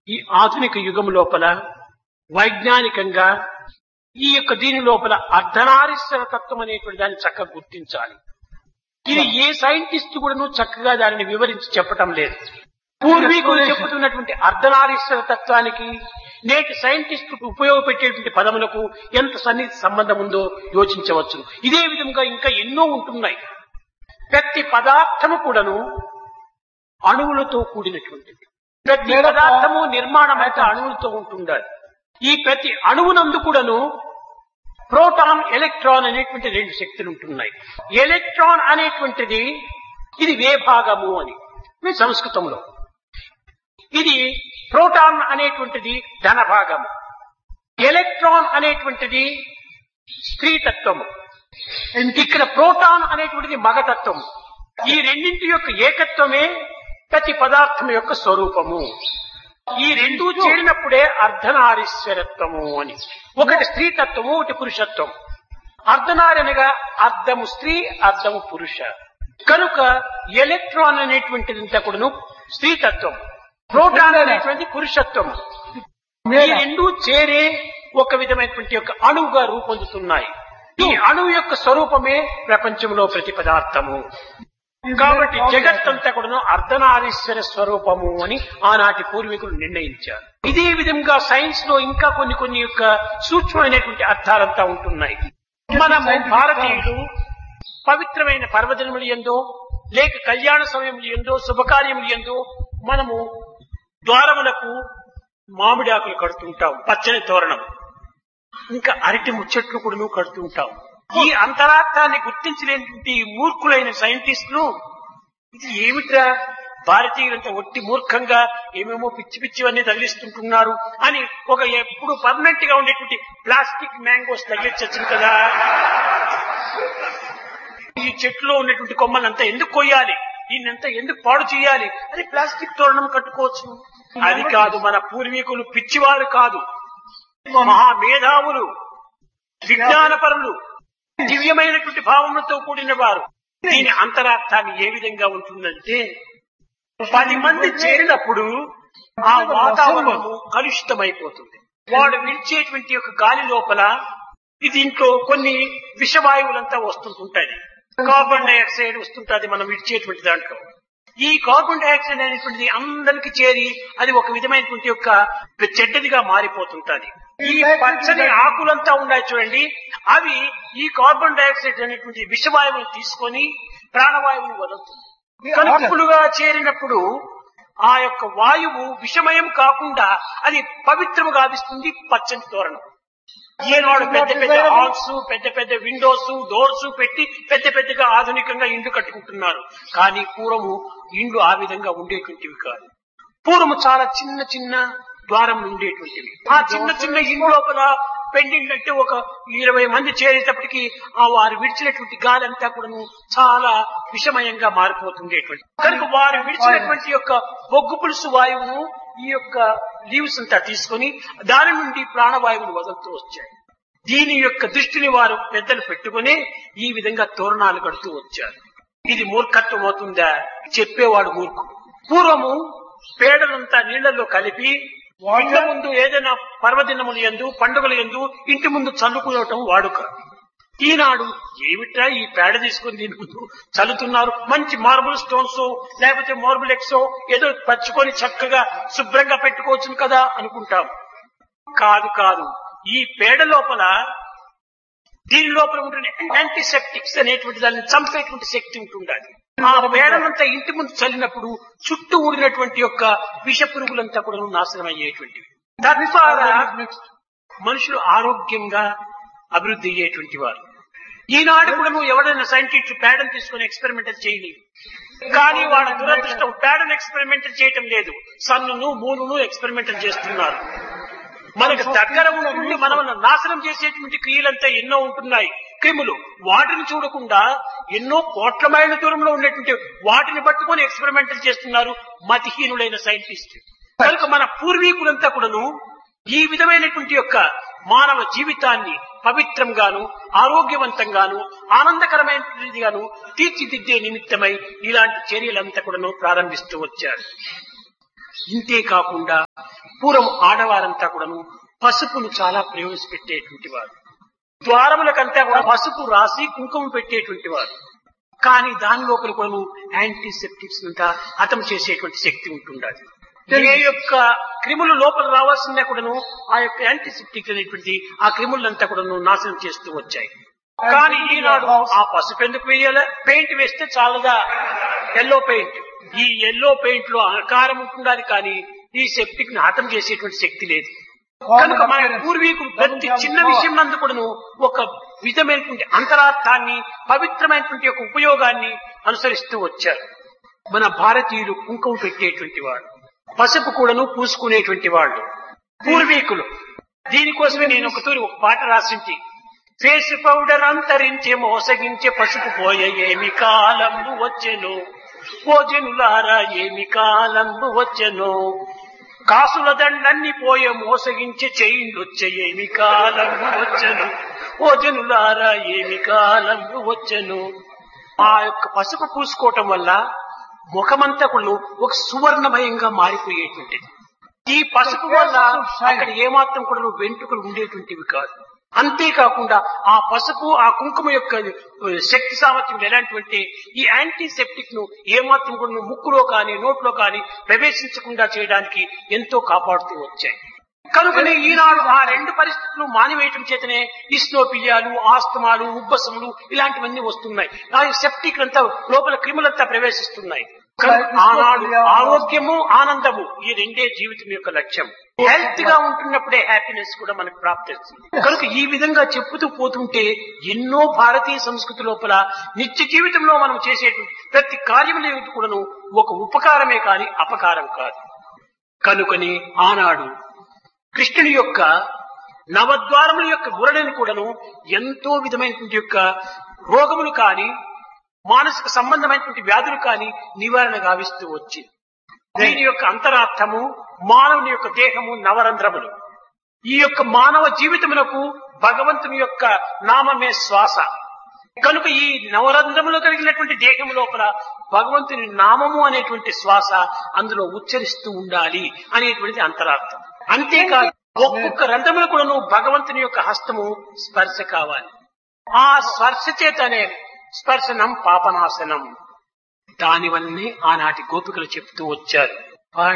ఈ ఆధునిక యుగం లోపల వైజ్ఞానికంగా ఈ యొక్క దీని లోపల అర్ధనారీశ్వర తత్వం అనేటువంటి దాన్ని చక్కగా గుర్తించాలి ఇది ఏ సైంటిస్ట్ కూడాను చక్కగా దానిని వివరించి చెప్పటం లేదు పూర్వీకులు చెప్పుతున్నటువంటి అర్ధనారీశ్వర తత్వానికి నేటి సైంటిస్ట్ ఉపయోగపెట్టేటువంటి పదములకు ఎంత సన్నిహిత సంబంధం ఉందో యోచించవచ్చు ఇదే విధంగా ఇంకా ఎన్నో ఉంటున్నాయి ప్రతి పదార్థము కూడాను అణువులతో కూడినటువంటిది ప్రతి పదార్థము నిర్మాణం అయితే అణువులతో ఉంటుండాలి ఈ ప్రతి అణువునందు కూడాను ప్రోటాన్ ఎలక్ట్రాన్ అనేటువంటి రెండు శక్తులు ఉంటున్నాయి ఎలక్ట్రాన్ అనేటువంటిది ఇది వేభాగము అని సంస్కృతంలో ఇది ప్రోటాన్ అనేటువంటిది ధనభాగము ఎలక్ట్రాన్ అనేటువంటిది స్త్రీతత్వము ఇక్కడ ప్రోటాన్ అనేటువంటిది మగతత్వము ఈ రెండింటి యొక్క ఏకత్వమే ప్రతి పదార్థం యొక్క స్వరూపము ఈ రెండూ చేరినప్పుడే అర్ధనారీశ్వరత్వము అని ఒకటి స్త్రీతత్వము ఒకటి పురుషత్వం అర్ధనారి అనగా అర్ధము స్త్రీ అర్ధము పురుష కనుక ఎలక్ట్రాన్ అనేటువంటిదంతా కూడాను స్త్రీతత్వం ప్రోటాన్ అనేటువంటి పురుషత్వం ఈ రెండు చేరే ఒక విధమైనటువంటి యొక్క అణువుగా రూపొందుతున్నాయి ఈ అణువు యొక్క స్వరూపమే ప్రపంచంలో ప్రతి పదార్థము కాబట్టి జగత్తంతా కూడాను అర్ధనారీశ్వర స్వరూపము అని ఆనాటి పూర్వీకులు నిర్ణయించారు ఇదే విధంగా సైన్స్ లో ఇంకా కొన్ని కొన్ని యొక్క సూక్ష్మమైనటువంటి అర్థాలంతా ఉంటున్నాయి మనము భారతీయులు పవిత్రమైన పర్వదినములు ఎందో లేక కళ్యాణ సమయములు ఎందో శుభకార్యములు ఎందో మనము ద్వారములకు మామిడి ఆకులు కడుతుంటాం పచ్చని తోరణం ఇంకా అరటి ముచ్చట్లు కూడా కడుతుంటాం ఈ అంతరార్థాన్ని గుర్తించలేనటువంటి మూర్ఖులైన సైంటిస్టులు ఇది ఏమిట్రా భారతీయులంతా ఒట్టి మూర్ఖంగా ఏమేమో పిచ్చి పిచ్చివన్నీ తగిలిస్తుంటున్నారు అని ఒక ఎప్పుడు పర్మనెంట్ గా ఉండేటువంటి ప్లాస్టిక్ మ్యాంగోస్ తగిలించచ్చు కదా ఈ చెట్టులో ఉన్నటువంటి కొమ్మలంతా ఎందుకు కొయ్యాలి దీన్నంతా ఎందుకు పాడు చేయాలి అది ప్లాస్టిక్ తోరణం కట్టుకోవచ్చు అది కాదు మన పూర్వీకులు పిచ్చివారు కాదు మహా మేధావులు విజ్ఞానపరులు దివ్యమైనటువంటి భావములతో కూడిన వారు దీని అంతరార్థాన్ని ఏ విధంగా ఉంటుందంటే పది మంది చేరినప్పుడు ఆ వాతావరణము కలుషితమైపోతుంది వాడు విడిచేటువంటి యొక్క గాలి లోపల ఇది దీంట్లో కొన్ని విషవాయువులంతా వస్తుంటుంటాయి కార్బన్ డైఆక్సైడ్ వస్తుంటుంది మనం విడిచేటువంటి దాంట్లో ఈ కార్బన్ డైఆక్సైడ్ అనేటువంటిది అందరికి చేరి అది ఒక విధమైనటువంటి యొక్క చెడ్డదిగా మారిపోతుంటది ఈ పచ్చని ఆకులంతా ఉన్నాయి చూడండి అవి ఈ కార్బన్ డైఆక్సైడ్ అనేటువంటి విషవాయువును తీసుకొని ప్రాణవాయువుని వదులుతుంది కలుపులుగా చేరినప్పుడు ఆ యొక్క వాయువు విషమయం కాకుండా అది పవిత్రము గావిస్తుంది పచ్చని తోరణం ఈనాడు పెద్ద పెద్ద హాల్స్ పెద్ద పెద్ద విండోస్ డోర్స్ పెట్టి పెద్ద పెద్దగా ఆధునికంగా ఇండ్లు కట్టుకుంటున్నారు కానీ పూర్వము ఇండ్లు ఆ విధంగా ఉండేటువంటివి కాదు పూర్వము చాలా చిన్న చిన్న ద్వారం ఉండేటువంటివి ఆ చిన్న చిన్న ఇండ్లు లోపల పెండింగ్ అంటే ఒక ఇరవై మంది చేరేటప్పటికి ఆ వారు విడిచినటువంటి గాలి అంతా కూడాను చాలా విషమయంగా మారిపోతుండేటువంటి కనుక వారు విడిచినటువంటి యొక్క బొగ్గు పులుసు వాయువును ఈ యొక్క లీవ్స్ అంతా తీసుకొని దాని నుండి ప్రాణవాయువును వదులుతూ వచ్చాయి దీని యొక్క దృష్టిని వారు పెద్దలు పెట్టుకుని ఈ విధంగా తోరణాలు కడుతూ వచ్చారు ఇది మూర్ఖత్వం అవుతుందా చెప్పేవాడు మూర్ఖుడు పూర్వము పేడలంతా నీళ్లలో కలిపి ఇంటి ముందు ఏదైనా పర్వదినములు ఎందు పండుగలు ఎందు ఇంటి ముందు చల్లుకోవటం వాడుక ఈనాడు ఏమిట్రా ఈ పేడ తీసుకుని దీని ముందు చల్లుతున్నారు మంచి మార్బుల్ స్టోన్స్ లేకపోతే మార్బుల్ ఎక్సో ఏదో పచ్చుకొని చక్కగా శుభ్రంగా పెట్టుకోవచ్చు కదా అనుకుంటాం కాదు కాదు ఈ పేడ లోపల దీని లోపల ఉంటున్న యాంటీసెప్టిక్స్ అనేటువంటి దాన్ని చంపేటువంటి శక్తి ఉంటుండాలి ఆ పేడనంతా ఇంటి ముందు చల్లినప్పుడు చుట్టూ ఊడినటువంటి యొక్క విష పురుగులంతా కూడా నాశనం అయ్యేటువంటివి తద్వారా మనుషులు ఆరోగ్యంగా అభివృద్ధి అయ్యేటువంటి వారు ఈనాడు కూడా నువ్వు ఎవరైనా సైంటిస్ట్ పేడను తీసుకుని ఎక్స్పెరిమెంటల్ చేయలేదు కానీ వాళ్ళ దురదృష్టం పేడను ఎక్స్పెరిమెంటల్ చేయటం లేదు సన్నును మూనును ఎక్స్పెరిమెంటల్ చేస్తున్నారు మనకు దగ్గర ఉండి మనల్ని నాశనం చేసేటువంటి క్రియలంతా ఎన్నో ఉంటున్నాయి క్రిములు వాటిని చూడకుండా ఎన్నో కోట్ల మైళ్ళ దూరంలో ఉండేటువంటి వాటిని పట్టుకొని ఎక్స్పెరిమెంటల్ చేస్తున్నారు మతిహీనులైన సైంటిస్ట్ కనుక మన పూర్వీకులంతా కూడాను ఈ విధమైనటువంటి యొక్క మానవ జీవితాన్ని పవిత్రంగాను ఆరోగ్యవంతంగాను ఆనందకరమైనదిగాను తీర్చిదిద్దే నిమిత్తమై ఇలాంటి చర్యలంతా కూడాను ప్రారంభిస్తూ వచ్చారు ఇంతే కాకుండా పూర్వం ఆడవారంతా కూడాను పసుపును చాలా ప్రయోజపెట్టేటువంటి వారు ద్వారములకంతా కూడా పసుపు రాసి కుంకుమ పెట్టేటువంటి వారు కానీ దాని లోపల కూడాను యాంటీసెప్టిక్స్ అంతా హతం చేసేటువంటి శక్తి ఉంటుండాలి ఏ యొక్క క్రిములు లోపల రావాల్సిందే కూడాను ఆ యొక్క యాంటీసెప్టిక్ అనేటువంటి ఆ క్రిములంతా కూడాను నాశనం చేస్తూ వచ్చాయి కానీ ఈనాడు ఆ పసుపు ఎందుకు వేయాలి పెయింట్ వేస్తే చాలదా ఎల్లో పెయింట్ ఈ ఎల్లో పెయింట్ లో ఆకారం ఉంటుండాలి కానీ ఈ సెప్టిక్ ని హతం చేసేటువంటి శక్తి లేదు కనుక మన పూర్వీకులు ప్రతి చిన్న విషయం నందు కూడాను ఒక విధమైనటువంటి అంతరార్థాన్ని పవిత్రమైనటువంటి ఒక ఉపయోగాన్ని అనుసరిస్తూ వచ్చారు మన భారతీయులు కుంకుమ పెట్టేటువంటి వాడు పసుపు కూడాను పూసుకునేటువంటి వాళ్ళు పూర్వీకులు దీనికోసమే నేను ఒక తూరి ఒక పాట రాసింటి ఫేస్ పౌడర్ అంతరించే మోసగించే పసుపు పోయే ఏమి కాలంబు వచ్చెను ఓ జనులారా ఏమి కాలంబు వచ్చెను కాసుల దండన్ని పోయే మోసగించే చేయిండొచ్చే ఏమి కాలంబు వచ్చెను ఓ జనులారా ఏమి కాలంబు వచ్చెను ఆ యొక్క పసుపు పూసుకోవటం వల్ల ముఖమంతా కూడా ఒక సువర్ణమయంగా మారిపోయేటువంటిది ఈ పసుపు వల్ల అక్కడ ఏమాత్రం కూడా వెంట్రుకలు ఉండేటువంటివి కాదు అంతేకాకుండా ఆ పసుపు ఆ కుంకుమ యొక్క శక్తి సామర్థ్యం ఎలాంటివంటే ఈ యాంటీసెప్టిక్ ను ఏమాత్రం కూడా ముక్కులో కానీ నోట్లో కానీ ప్రవేశించకుండా చేయడానికి ఎంతో కాపాడుతూ వచ్చాయి కనుకనే ఈనాడు ఆ రెండు పరిస్థితులు మానివేయటం చేతనే ఇస్నోపియాలు ఆస్తమాలు ఉబ్బసములు ఇలాంటివన్నీ వస్తున్నాయి ఆ సెప్టిక్ అంతా లోపల క్రిములంతా ప్రవేశిస్తున్నాయి కనుక ఆనాడు ఆరోగ్యము ఆనందము ఈ రెండే జీవితం యొక్క లక్ష్యం హెల్త్ గా ఉంటున్నప్పుడే హ్యాపీనెస్ కూడా మనకు ప్రాప్తిస్తుంది కనుక ఈ విధంగా చెప్పుతూ పోతుంటే ఎన్నో భారతీయ సంస్కృతి లోపల నిత్య జీవితంలో మనం చేసేటువంటి ప్రతి కార్యములు కూడాను ఒక ఉపకారమే కాని అపకారం కాదు కనుకని ఆనాడు కృష్ణుని యొక్క నవద్వారముల యొక్క గురడని కూడాను ఎంతో విధమైనటువంటి యొక్క రోగములు కాని మానసిక సంబంధమైనటువంటి వ్యాధులు కాని నివారణ గావిస్తూ వచ్చింది దీని యొక్క అంతరార్థము మానవుని యొక్క దేహము నవరంధ్రములు ఈ యొక్క మానవ జీవితమునకు భగవంతుని యొక్క నామమే శ్వాస కనుక ఈ నవరంధ్రములు కలిగినటువంటి దేహము లోపల భగవంతుని నామము అనేటువంటి శ్వాస అందులో ఉచ్చరిస్తూ ఉండాలి అనేటువంటిది అంతరార్థం అంతేకాదు ఒక్కొక్క రంధ్రములు కూడాను భగవంతుని యొక్క హస్తము స్పర్శ కావాలి ఆ స్పర్శ చేతనే స్పర్శనం పాపనాశనం దానివల్లనే ఆనాటి గోపికలు చెప్తూ వచ్చారు